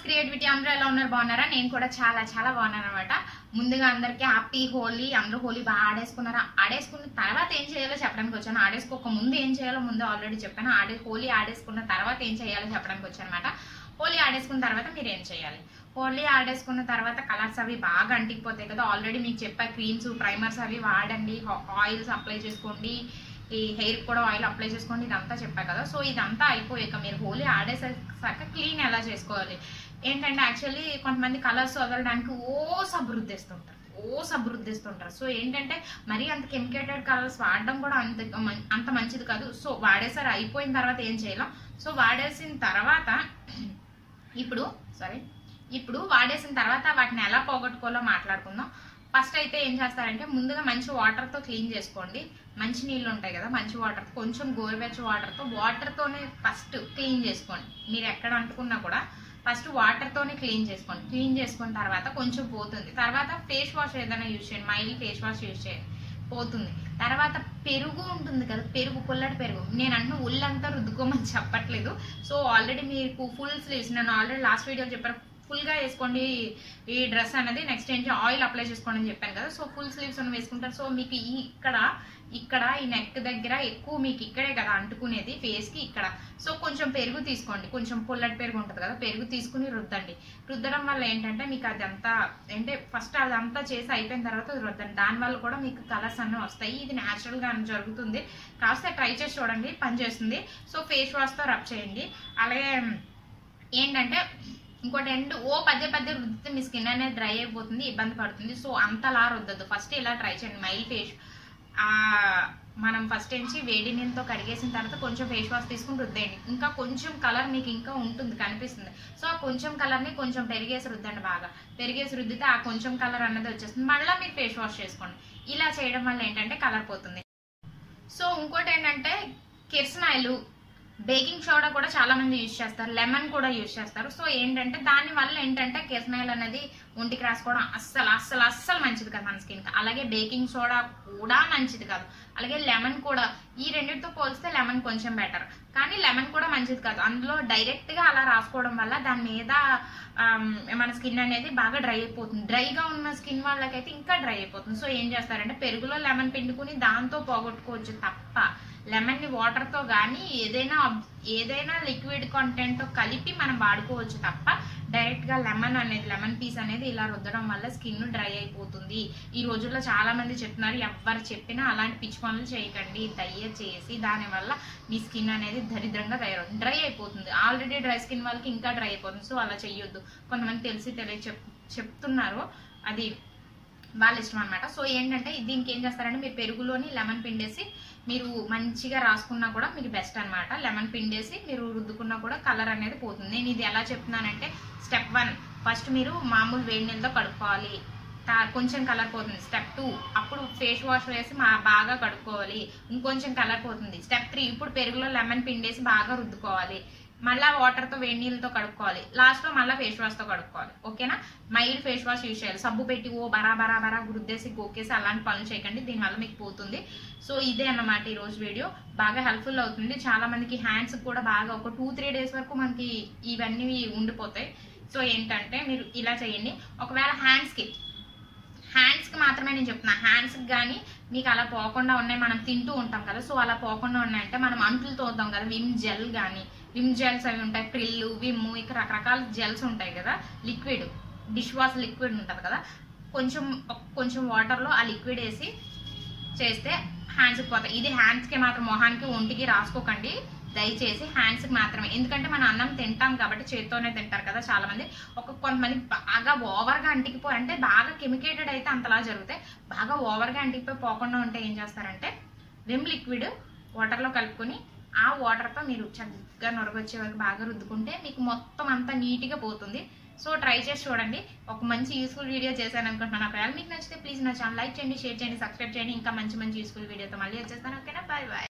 moms creativity అందరూ ఎలా ఉన్నారు బాగున్నారా నేను కూడా చాలా చాలా బాగున్నాను అనమాట ముందుగా అందరికీ హ్యాపీ హోలీ అందరూ హోలీ బాగా ఆడేసుకున్నారా ఆడేసుకున్న తర్వాత ఏం చేయాలో చెప్పడానికి వచ్చాను ఆడేసుకోక ముందు ఏం చేయాలో ముందు ఆల్రెడీ చెప్పాను ఆడే హోలీ ఆడేసుకున్న తర్వాత ఏం చేయాలో చెప్పడానికి వచ్చాను అనమాట హోలీ ఆడేసుకున్న తర్వాత మీరు ఏం చేయాలి హోలీ ఆడేసుకున్న తర్వాత కలర్స్ అవి బాగా అంటికిపోతాయి కదా ఆల్రెడీ మీకు చెప్పా క్రీమ్స్ ప్రైమర్స్ అవి వాడండి ఆయిల్స్ అప్లై చేసుకోండి ఈ హెయిర్ కూడా ఆయిల్ అప్లై చేసుకోండి ఇదంతా చెప్పా కదా సో ఇదంతా అయిపోయాక మీరు హోలీ ఆడేసాక క్లీన్ ఎలా చేసుకోవాలి ఏంటంటే యాక్చువల్లీ కొంతమంది కలర్స్ వదలడానికి ఓ సబృద్ధిస్తుంటారు ఓ సబృద్ధిస్తుంటారు సో ఏంటంటే మరీ అంత కెమికేటెడ్ కలర్స్ వాడడం కూడా అంత మం- అంత మంచిది కాదు సో వాడేసారి అయిపోయిన తర్వాత ఏం చేయలేం సో వాడేసిన తర్వాత ఇప్పుడు సారీ ఇప్పుడు వాడేసిన తర్వాత వాటిని ఎలా పోగొట్టుకోవాలో మాట్లాడుకుందాం ఫస్ట్ అయితే ఏం చేస్తారంటే ముందుగా మంచి వాటర్తో క్లీన్ చేసుకోండి మంచి నీళ్ళు ఉంటాయి కదా మంచి వాటర్ కొంచెం గోరువెచ్చ వాటర్తో వాటర్తోనే ఫస్ట్ క్లీన్ చేసుకోండి మీరు ఎక్కడ అంటుకున్నా కూడా ఫస్ట్ వాటర్తోనే క్లీన్ చేసుకోండి క్లీన్ చేసుకున్న తర్వాత కొంచెం పోతుంది తర్వాత ఫేస్ వాష్ ఏదైనా యూజ్ చేయండి మైల్ ఫేస్ వాష్ యూజ్ చేయండి పోతుంది తర్వాత పెరుగు ఉంటుంది కదా పెరుగు పుల్లటి పెరుగు నేను అంటున్న ఒళ్ళంతా రుద్దుకోమని చెప్పట్లేదు సో ఆల్రెడీ మీకు ఫుల్ స్లీవ్స్ నేను ఆల్రెడీ లాస్ట్ వీడియో చెప్పాను ఫుల్ గా వేసుకోండి ఈ డ్రెస్ అనేది నెక్స్ట్ ఏంటి ఆయిల్ అప్లై చేసుకోండి అని చెప్పాను కదా సో ఫుల్ స్లీవ్స్ అని వేసుకుంటారు సో మీకు ఈ ఇక్కడ ఇక్కడ ఈ నెక్ దగ్గర ఎక్కువ మీకు ఇక్కడే కదా అంటుకునేది ఫేస్ కి ఇక్కడ సో కొంచెం పెరుగు తీసుకోండి కొంచెం పుల్లటి పెరుగు ఉంటుంది కదా పెరుగు తీసుకుని రుద్దండి రుద్దడం వల్ల ఏంటంటే మీకు అదంతా అంటే ఫస్ట్ అదంతా చేసి అయిపోయిన తర్వాత రుద్దండి దానివల్ల కూడా మీకు కలర్స్ అన్నీ వస్తాయి ఇది న్యాచురల్ గా జరుగుతుంది కాస్త ట్రై చేసి చూడండి పనిచేస్తుంది సో ఫేస్ వాష్ తో రబ్ చేయండి అలాగే ఏంటంటే ఇంకోటి ఎండ్ ఓ పదే పదే రుద్దితే మీ స్కిన్ అనేది డ్రై అయిపోతుంది ఇబ్బంది పడుతుంది సో అంతలా రుద్దద్దు ఫస్ట్ ఇలా ట్రై చేయండి మైల్ ఫేస్ ఆ మనం ఫస్ట్ నుంచి వేడి నీళ్ళతో కడిగేసిన తర్వాత కొంచెం ఫేస్ వాష్ తీసుకుని రుద్దేయండి ఇంకా కొంచెం కలర్ మీకు ఇంకా ఉంటుంది కనిపిస్తుంది సో ఆ కొంచెం కలర్ని కొంచెం పెరిగేసి రుద్దండి బాగా పెరిగేసి రుద్దితే ఆ కొంచెం కలర్ అన్నది వచ్చేస్తుంది మళ్ళీ మీరు ఫేస్ వాష్ చేసుకోండి ఇలా చేయడం వల్ల ఏంటంటే కలర్ పోతుంది సో ఇంకోటి ఏంటంటే కిరసనాయిలు బేకింగ్ సోడా కూడా చాలా మంది యూజ్ చేస్తారు లెమన్ కూడా యూజ్ చేస్తారు సో ఏంటంటే దాని వల్ల ఏంటంటే కిరసనాయిల్ అనేది ఒంటికి రాసుకోవడం అస్సలు అస్సలు అస్సలు మంచిది కాదు మన స్కిన్ అలాగే బేకింగ్ సోడా కూడా మంచిది కాదు అలాగే లెమన్ కూడా ఈ రెండింటితో పోలిస్తే లెమన్ కొంచెం బెటర్ కానీ లెమన్ కూడా మంచిది కాదు అందులో డైరెక్ట్ గా అలా రాసుకోవడం వల్ల దాని మీద ఆమ్, మన స్కిన్ అనేది బాగా డ్రై అయిపోతుంది డ్రైగా ఉన్న స్కిన్ వాళ్ళకైతే ఇంకా డ్రై అయిపోతుంది సో ఏం చేస్తారంటే పెరుగులో లెమన్ పిండుకుని దాంతో పోగొట్టుకోవచ్చు తప్ప లెమన్ ని వాటర్ తో గానీ ఏదైనా అబ్- ఏదైనా లిక్విడ్ కంటెంట్ తో కలిపి మనం వాడుకోవచ్చు తప్ప డైరెక్ట్ గా లెమన్ అనేది లెమన్ పీస్ అనేది ఇలా రుద్దడం వల్ల స్కిన్ డ్రై అయిపోతుంది ఈ రోజుల్లో చాలా మంది చెప్తున్నారు ఎవరు చెప్పినా అలాంటి పిచ్చి పనులు చేయకండి దయచేసి దానివల్ల మీ స్కిన్ అనేది దరిద్రంగా తయారవుతుంది డ్రై అయిపోతుంది ఆల్రెడీ డ్రై స్కిన్ వాళ్ళకి ఇంకా డ్రై అయిపోతుంది సో అలా చెయ్యొద్దు కొంతమంది తెలిసి తెలియ చెప్ చెప్తున్నారు అది వాళ్ళ ఇష్టం అనమాట సో ఏంటంటే దీనికి ఏం చేస్తారంటే మీరు పెరుగులోని లెమన్ పిండేసి మీరు మంచిగా రాసుకున్నా కూడా మీకు బెస్ట్ అన్నమాట లెమన్ పిండేసి మీరు రుద్దుకున్నా కూడా కలర్ అనేది పోతుంది నేను ఇది ఎలా చెప్తున్నానంటే స్టెప్ వన్ ఫస్ట్ మీరు మామూలు వేడి నీళ్ళతో కడుక్కోవాలి తా- కొంచెం కలర్ పోతుంది స్టెప్ టూ అప్పుడు ఫేస్ వాష్ వేసి మా బాగా కడుక్కోవాలి ఇంకొంచెం కలర్ పోతుంది స్టెప్ త్రీ ఇప్పుడు పెరుగులో లెమన్ పిండేసి బాగా రుద్దుకోవాలి మళ్ళా వాటర్ తో వేడి నీళ్ళతో కడుక్కోవాలి లాస్ట్ లో మళ్ళీ ఫేస్ వాష్ తో కడుక్కోవాలి ఓకేనా మైల్డ్ ఫేస్ వాష్ యూజ్ చేయాలి సబ్బు పెట్టి ఓ బరా బరా బరా గుద్దేసి గోకేసి అలాంటి పనులు చేయకండి దీనివల్ల మీకు పోతుంది సో ఇదే అన్నమాట ఈ రోజు వీడియో బాగా హెల్ప్ఫుల్ అవుతుంది చాలా మందికి హ్యాండ్స్ కూడా బాగా ఒక టూ త్రీ డేస్ వరకు మనకి ఇవన్నీ ఉండిపోతాయి సో ఏంటంటే మీరు ఇలా చేయండి ఒకవేళ హ్యాండ్స్ కి హ్యాండ్స్ కి మాత్రమే నేను చెప్తున్నా హ్యాండ్స్ కి కానీ మీకు అలా పోకుండా ఉన్నాయి మనం తింటూ ఉంటాం కదా సో అలా పోకుండా ఉన్నాయంటే మనం అంట్లు తోద్దాం కదా విమ్ జెల్ కానీ విమ్ జెల్స్ అవి ఉంటాయి ప్రిల్లు విమ్ ఇక రకరకాల జెల్స్ ఉంటాయి కదా లిక్విడ్ డిష్ వాష్ లిక్విడ్ ఉంటుంది కదా కొంచెం ఒక- కొంచెం వాటర్లో ఆ లిక్విడ్ వేసి చేస్తే హ్యాండ్స్కి పోతాయి ఇది హ్యాండ్స్కి మాత్రం మొహానికి ఒంటికి రాసుకోకండి దయచేసి హ్యాండ్స్కి మాత్రమే ఎందుకంటే మన అన్నం తింటాం కాబట్టి చేత్తోనే తింటారు కదా చాలా మంది ఒక కొంతమంది బాగా ఓవర్గా అంటికిపోయి అంటే బాగా కెమికేటెడ్ అయితే అంతలా జరుగుతాయి బాగా ఓవర్గా అంటికిపోయి పోకుండా ఉంటే ఏం చేస్తారంటే విమ్ లిక్విడ్ వాటర్లో కలుపుకొని ఆ వాటర్తో మీరు చక్కగా నొరగొచ్చే వరకు బాగా రుద్దుకుంటే మీకు మొత్తం అంతా నీట్గా పోతుంది సో ట్రై చేసి చూడండి ఒక మంచి యూస్ఫుల్ వీడియో చేశాను అనుకుంటున్నాను ఒకవేళ మీకు నచ్చితే ప్లీజ్ నా ఛానల్ లైక్ చేయండి షేర్ చేయండి సబ్స్క్రైబ్ చేయండి ఇంకా మంచి మంచి యూస్ఫుల్ వీడియోతో మళ్ళీ వచ్చేస్తాను ఓకేనా బాయ్ బాయ్